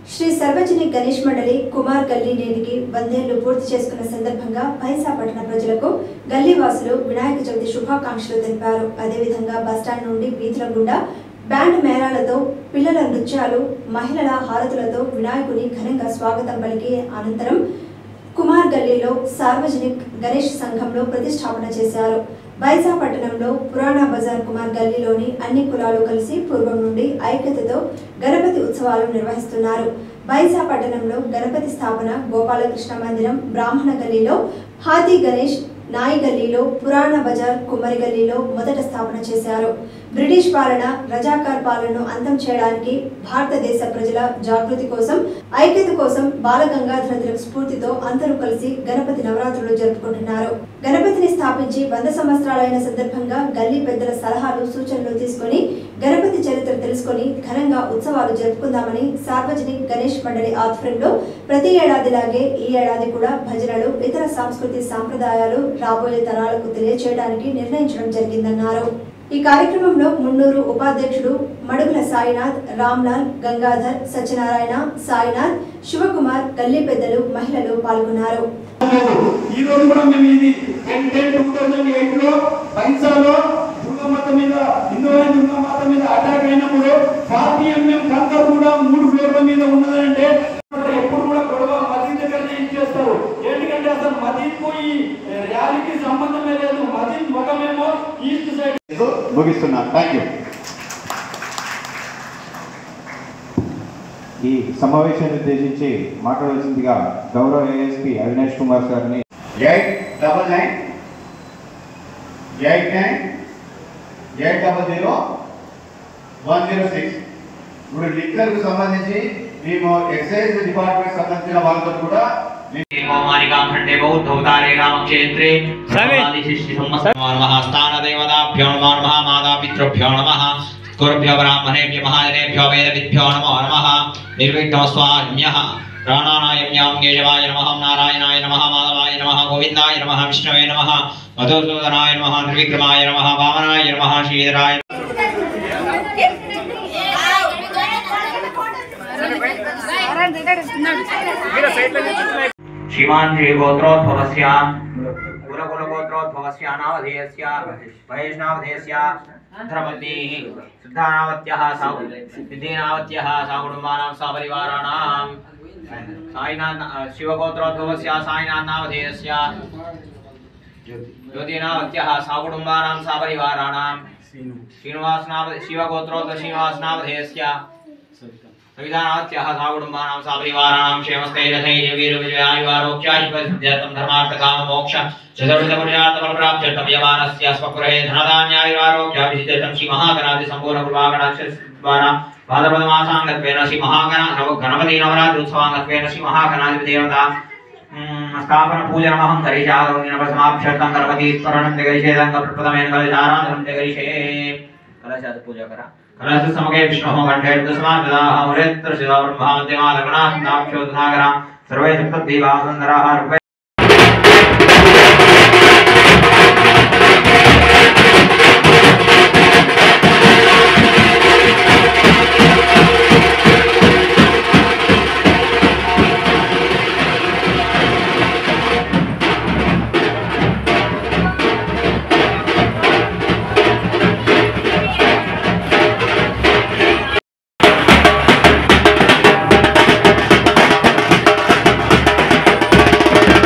శ్రీ సర్వజనిక్ గణేష్ మండలి కుమార్ గల్లీ నేటికి వందేళ్లు పూర్తి చేసుకున్న సందర్భంగా పైసా పట్టణ ప్రజలకు గల్లీ వాసులు వినాయక చవితి శుభాకాంక్షలు తెలిపారు అదేవిధంగా బస్టాండ్ నుండి వీధుల గుండా బ్యాండ్ మేళాలతో పిల్లల నృత్యాలు మహిళల హారతులతో వినాయకుని ఘనంగా స్వాగతం పలికి అనంతరం కుమార్ గల్లీలో సార్వజనిక్ గణేష్ సంఘంలో ప్రతిష్టాపన చేశారు బైజా పట్టణంలో పురాణ బజార్ కుమార్ గల్లీలోని అన్ని కులాలు కలిసి పూర్వం నుండి ఐక్యతతో గణపతి ఉత్సవాలు నిర్వహిస్తున్నారు బైజా పట్టణంలో గణపతి స్థాపన గోపాలకృష్ణ మందిరం బ్రాహ్మణ గల్లీలో హాతీ గణేష్ నాయి గల్లీలో పురాణ బజార్ కుమ్మరి గల్లీలో మొదట స్థాపన చేశారు బ్రిటిష్ పాలన రజాకార్ పాలనను అంతం చేయడానికి భారతదేశ ప్రజల జాగృతి కోసం ఐక్యత కోసం బాలగంగాధర తిలక్ స్ఫూర్తితో అందరూ కలిసి గణపతి నవరాత్రులు జరుపుకుంటున్నారు గణపతిని స్థాపించి వంద సంవత్సరాలైన సందర్భంగా గల్లీ పెద్దల సలహాలు సూచనలు తీసుకొని గణపతి చరిత్ర తెలుసుకొని ఘనంగా ఉత్సవాలు జరుపుకుందామని సార్వజనిక్ గణేష్ మండలి ఆధ్వర్యంలో ప్రతి ఏడాదిలాగే ఈ ఏడాది కూడా భజనలు ఇతర సాంస్కృతిక సాంప్రదాయాలు రాబోయే తరాలకు తెలియచేయడానికి నిర్ణయించడం జరిగిందన్నారు ఈ కార్యక్రమంలో మున్నూరు ఉపాధ్యక్షుడు మడుగుల సాయినాథ్ రామ్లాల్ గంగాధర్ సత్యనారాయణ సాయినాథ్ శివకుమార్ గల్లీ పెద్దలు మహిళలు పాల్గొన్నారు ఈ రోజు కూడా మేము ఇది ten ten two thousand eight లో పైసాలో దుర్గమాత మీద హిందువైన దుర్గమాత మీద అటాక్ అయినప్పుడు ఫార్టీ ఎంఎం కంకర్ కూడా మూడు ఫ్లోర్ల మీద ఉన్నదంటే ఎప్పుడు కూడా గొడవ మసీద్ దగ్గరనే ఇచ్చేస్తారు ఎందుకంటే అసలు మసీద్కు ఈ ర్యాలీకి సంబంధమే లేదు మసీద్ ముఖమేమో ఈస్ట్ సైడ్ ముగిస్తున్నాను థ్యాంక్ యూ ఈ సమావేశాన్ని ఉద్దేశించి మాట్లాడవలసిందిగా గౌరవ ఏఎస్పీ అవినాష్ కుమార్ గారిని eight double nine eight nine eight double zero one zero six ఇప్పుడు లిక్కర్కు సంబంధించి మేము ఎక్సైజ్ డిపార్ట్మెంట్ సంబంధించిన వాళ్ళతో కూడా मारिकाखण्डे बौद्धवतारे रामक्षेत्रे नमः स्थानदेवताभ्यो नमो नमः मातापितृभ्यो नमः गुरुभ्यो ब्राह्मणेभ्यो महाजनेभ्यो वेदविद्भ्यो नमो नमः निर्विघ्नस्वाम्यः प्राणानायम्यां केशवाय नमः नारायणाय नमः माधवाय नमः गोविन्दाय नमः विष्णवे नमः मधुसूदनाय नमः त्रिविक्रमाय नमः वामनाय नमः श्रीधराय श्रीमान् श्रीगोत्रोद्भवस्य कुलकुलगोत्रोद्भवस्य नामधेयस्य महेशनामधेयस्य धर्मतीः सिद्धानावत्यः सा सिद्धीनावत्यः सा कुटुम्बानां सा परिवाराणां साईनाथ शिवगोत्रोद्भवस्य साईनाथ नामधेयस्य ज्योतिनावत्यः सा कुटुम्बानां सा परिवाराणां श्रीनिवासनाम शिवगोत्रोद्भव श्रीनिवासनामधेयस्य सविधानात्यः सा कुटुम्बानां सा परिवाराणां क्षेमस्ते यथैर्य वीरविजयायुवारोग्यायुपसिद्ध्यर्थं धर्मार्थकाममोक्ष चतुर्विधपुरुषार्थफलप्राप्त्यर्थं यमानस्य स्वगृहे धनधान्यायुवारोग्याभिसिद्ध्यर्थं श्रीमहागणाधिसम्पूर्णकृपागणाद्वारा भाद्रपदमासाङ्गत्वेन श्रीमहागण गणपति नवरात्रोत्सवाङ्गत्वेन श्रीमहागणाधिपदेवता स्थापनपूजनमहं करिष्यामि गणपति स्मरणं जगरिषेदङ्गप्रप्रथमेन कलशाराधनं जगरिषे कलशात् पूजा करा कलश समगे विष्णुः कण्ठे दशमान् ददाः मुरेत्र शिवा ब्रह्मा मध्यमा लग्नाः नाक्षोदनागरा सर्वे सप्तद्वीपाः सुन्दराः रूपे శ్రీ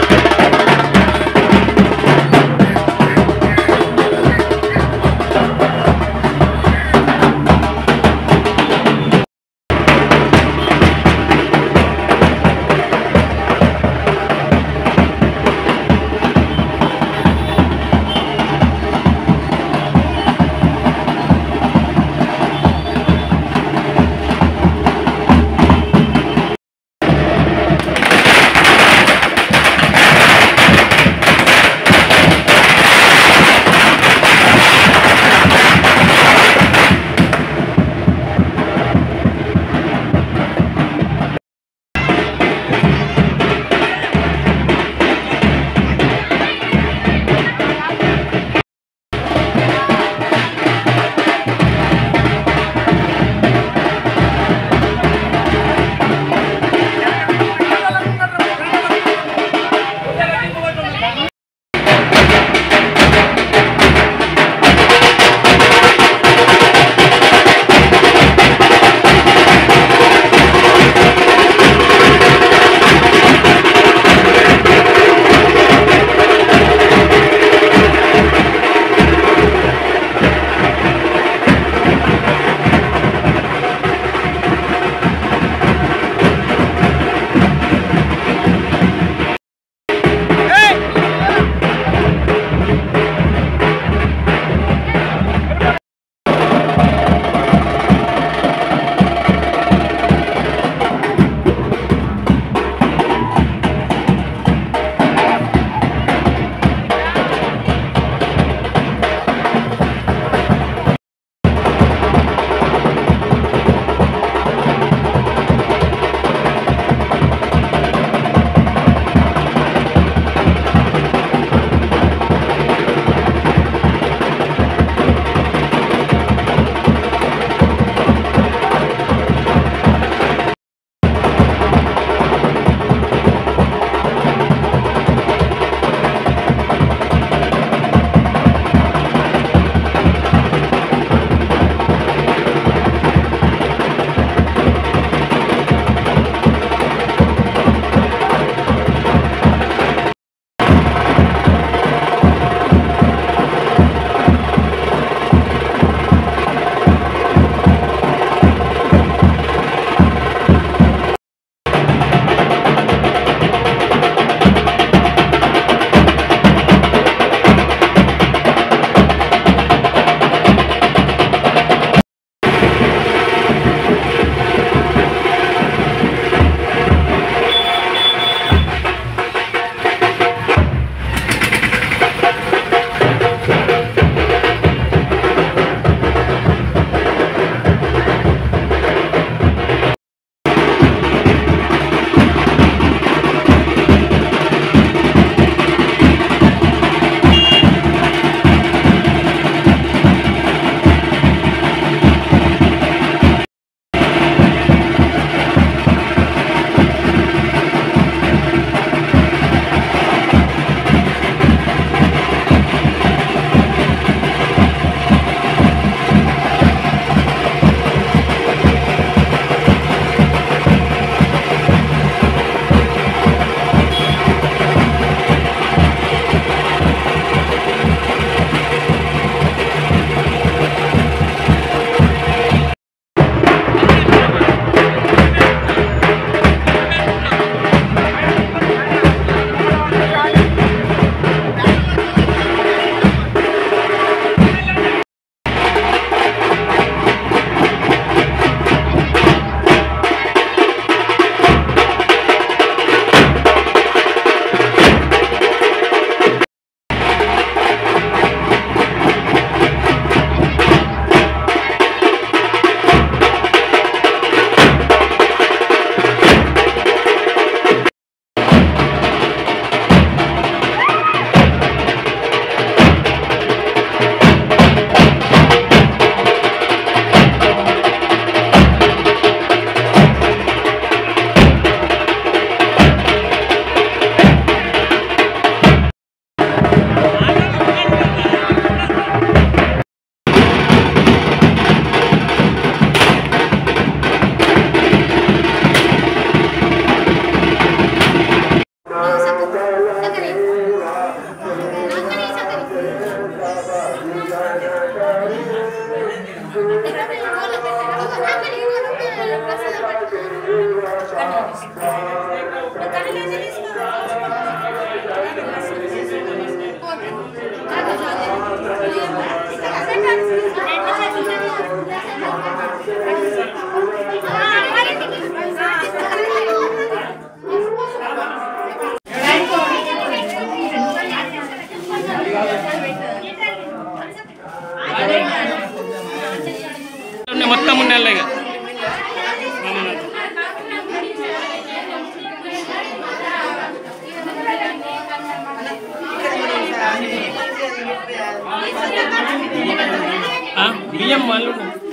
బియ్యం మళ్ళీ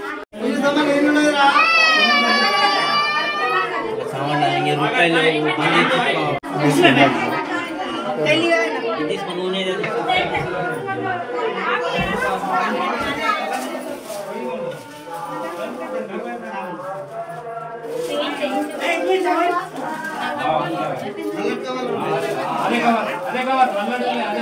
అదే కావాలి అదే కావాలి మళ్ళీ అదే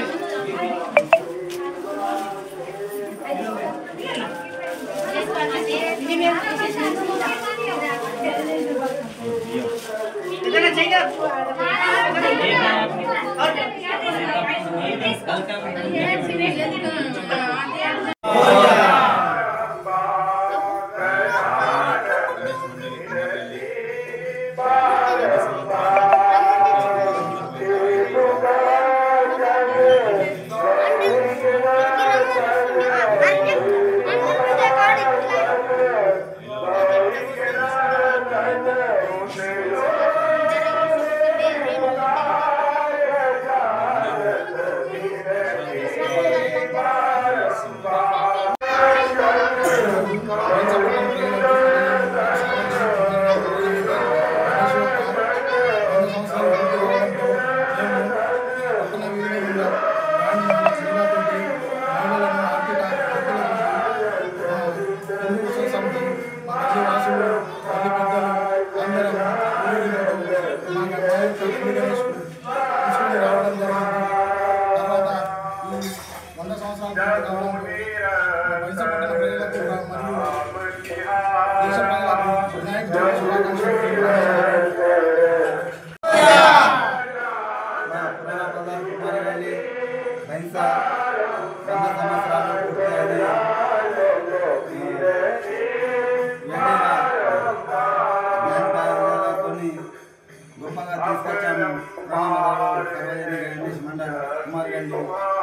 రావడం జరిగింది తర్వాత ఈ వంద సంవత్సరాల పూర్తి కావడంతో వైద్య పట్టణ ప్రజలకు కూడా మరియు దేశ ప్రజలకు వినాయక చవితి శుభాకాంక్షలు తెలియజేస్తున్నాను. మా పురాణ ప్రధాన కుమారుడని బైస వంద సంవత్సరాలు పూర్తయినాయి ఈ వేడిగా జ్ఞానపాలకొని గొప్పగా తీసుకొచ్చాము రామగారు సర్వజన గణేష్ మండల్ కుమార్ గండి